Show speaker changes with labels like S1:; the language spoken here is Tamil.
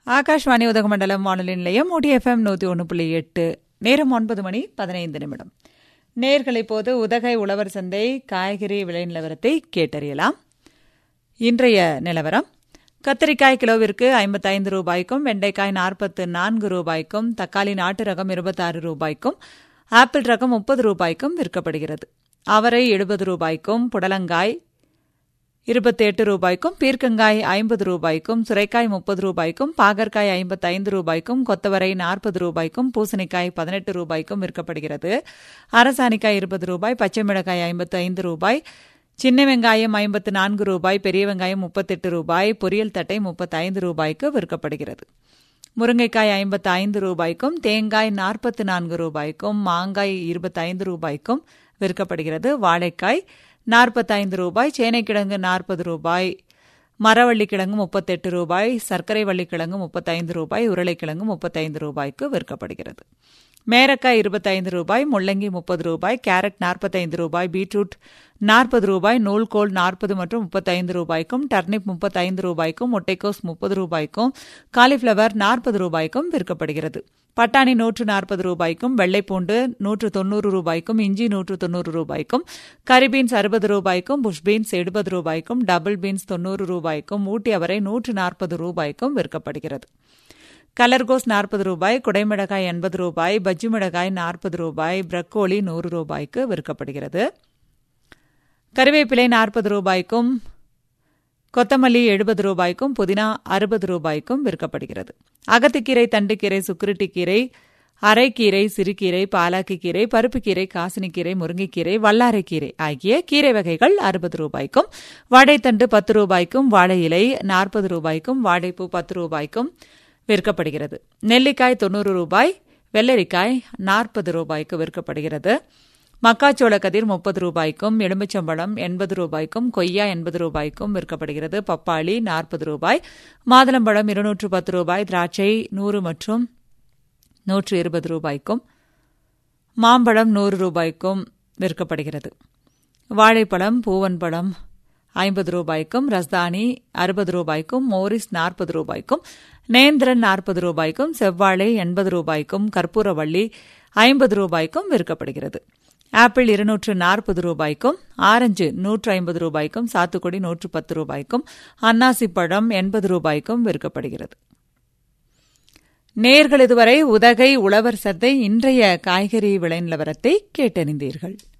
S1: ஆகாஷ்வாணி உதகமண்டலம் வானொலி நிலையம் ஓடி எஃப்எம் நூற்றி ஒன்று புள்ளி எட்டு நேரம் ஒன்பது மணி பதினைந்து நிமிடம் நேர்கள் இப்போது உதகை உழவர் சந்தை காய்கறி விலை நிலவரத்தை கேட்டறியலாம் இன்றைய நிலவரம் கத்திரிக்காய் கிலோவிற்கு ஐம்பத்தைந்து ரூபாய்க்கும் வெண்டைக்காய் நாற்பத்து நான்கு ரூபாய்க்கும் தக்காளி நாட்டு ரகம் இருபத்தாறு ரூபாய்க்கும் ஆப்பிள் ரகம் முப்பது ரூபாய்க்கும் விற்கப்படுகிறது அவரை எழுபது ரூபாய்க்கும் புடலங்காய் இருபத்தி எட்டு ரூபாய்க்கும் பீர்க்கங்காய் ஐம்பது ரூபாய்க்கும் சுரைக்காய் முப்பது ரூபாய்க்கும் பாகற்காய் ஐம்பத்தைந்து ரூபாய்க்கும் கொத்தவரை நாற்பது ரூபாய்க்கும் பூசணிக்காய் பதினெட்டு ரூபாய்க்கும் விற்கப்படுகிறது அரசாணிக்காய் இருபது ரூபாய் பச்சை மிளகாய் ஐம்பத்து ஐந்து ரூபாய் சின்ன வெங்காயம் ஐம்பத்து நான்கு ரூபாய் பெரிய வெங்காயம் முப்பத்தெட்டு ரூபாய் பொரியல் தட்டை முப்பத்தைந்து ரூபாய்க்கு விற்கப்படுகிறது முருங்கைக்காய் ஐம்பத்து ஐந்து ரூபாய்க்கும் தேங்காய் நாற்பத்து நான்கு ரூபாய்க்கும் மாங்காய் இருபத்தைந்து ரூபாய்க்கும் விற்கப்படுகிறது வாழைக்காய் நாற்பத்தைந்து ரூபாய் சேனைக்கிழங்கு நாற்பது ரூபாய் மரவள்ளிக்கிழங்கு முப்பத்தெட்டு ரூபாய் சர்க்கரை வள்ளிக்கிழங்கு முப்பத்தைந்து ரூபாய் உருளைக்கிழங்கு முப்பத்தைந்து ரூபாய்க்கு விற்கப்படுகிறது மேரக்காய் இருபத்தைந்து ரூபாய் முள்ளங்கி முப்பது ரூபாய் கேரட் நாற்பத்தைந்து ரூபாய் பீட்ரூட் நாற்பது ரூபாய் நூல்கோல் நாற்பது மற்றும் முப்பத்தைந்து ரூபாய்க்கும் டர்னிப் முப்பத்தைந்து ரூபாய்க்கும் முட்டைக்கோஸ் முப்பது ரூபாய்க்கும் காலிஃப்ளவர் நாற்பது ரூபாய்க்கும் விற்கப்படுகிறது பட்டாணி நூற்று நாற்பது ரூபாய்க்கும் வெள்ளைப்பூண்டு நூற்று தொண்ணூறு ரூபாய்க்கும் இஞ்சி நூற்று தொண்ணூறு ரூபாய்க்கும் கரி பீன்ஸ் அறுபது ரூபாய்க்கும் புஷ் பீன்ஸ் எழுபது ரூபாய்க்கும் டபுள் பீன்ஸ் தொண்ணூறு ரூபாய்க்கும் ஊட்டி அவரை நூற்று நாற்பது ரூபாய்க்கும் விற்கப்படுகிறது கலர்கோஸ் நாற்பது ரூபாய் குடைமிளகாய் எண்பது ரூபாய் பஜ்ஜி மிளகாய் நாற்பது ரூபாய் பிரக்கோலி நூறு ரூபாய்க்கு விற்கப்படுகிறது கருவேப்பிலை நாற்பது ரூபாய்க்கும் கொத்தமல்லி எழுபது ரூபாய்க்கும் புதினா அறுபது ரூபாய்க்கும் விற்கப்படுகிறது அகத்திக்கீரை தண்டுக்கீரை சுக்குருட்டிக்கீரை அரைக்கீரை சிறுகீரை பாலாக்கிக்கீரை பருப்புக்கீரை காசினிக்கீரை முருங்கைக்கீரை வல்லாரைக்கீரை ஆகிய கீரை வகைகள் அறுபது ரூபாய்க்கும் வாழைத்தண்டு பத்து ரூபாய்க்கும் வாழை இலை நாற்பது ரூபாய்க்கும் வாழைப்பூ பத்து ரூபாய்க்கும் விற்கப்படுகிறது நெல்லிக்காய் தொண்ணூறு ரூபாய் வெள்ளரிக்காய் நாற்பது ரூபாய்க்கு விற்கப்படுகிறது மக்காச்சோள கதிர் முப்பது ரூபாய்க்கும் எலுமிச்சம்பழம் எண்பது ரூபாய்க்கும் கொய்யா எண்பது ரூபாய்க்கும் விற்கப்படுகிறது பப்பாளி நாற்பது ரூபாய் மாதுளம்பழம் இருநூற்று பத்து ரூபாய் திராட்சை நூறு மற்றும் நூற்று இருபது ரூபாய்க்கும் மாம்பழம் நூறு ரூபாய்க்கும் விற்கப்படுகிறது வாழைப்பழம் பூவன்பழம் ஐம்பது ரூபாய்க்கும் ரஸ்தானி அறுபது ரூபாய்க்கும் மோரிஸ் நாற்பது ரூபாய்க்கும் நேந்திரன் நாற்பது ரூபாய்க்கும் செவ்வாழை எண்பது ரூபாய்க்கும் கற்பூரவள்ளி ஐம்பது ரூபாய்க்கும் விற்கப்படுகிறது ஆப்பிள் இருநூற்று நாற்பது ரூபாய்க்கும் ஆரஞ்சு நூற்று ஐம்பது ரூபாய்க்கும் சாத்துக்குடி நூற்று பத்து ரூபாய்க்கும் அன்னாசி பழம் எண்பது ரூபாய்க்கும் விற்கப்படுகிறது நேர்கள் இதுவரை உதகை உழவர் சந்தை இன்றைய காய்கறி விலை நிலவரத்தை கேட்டறிந்தீர்கள்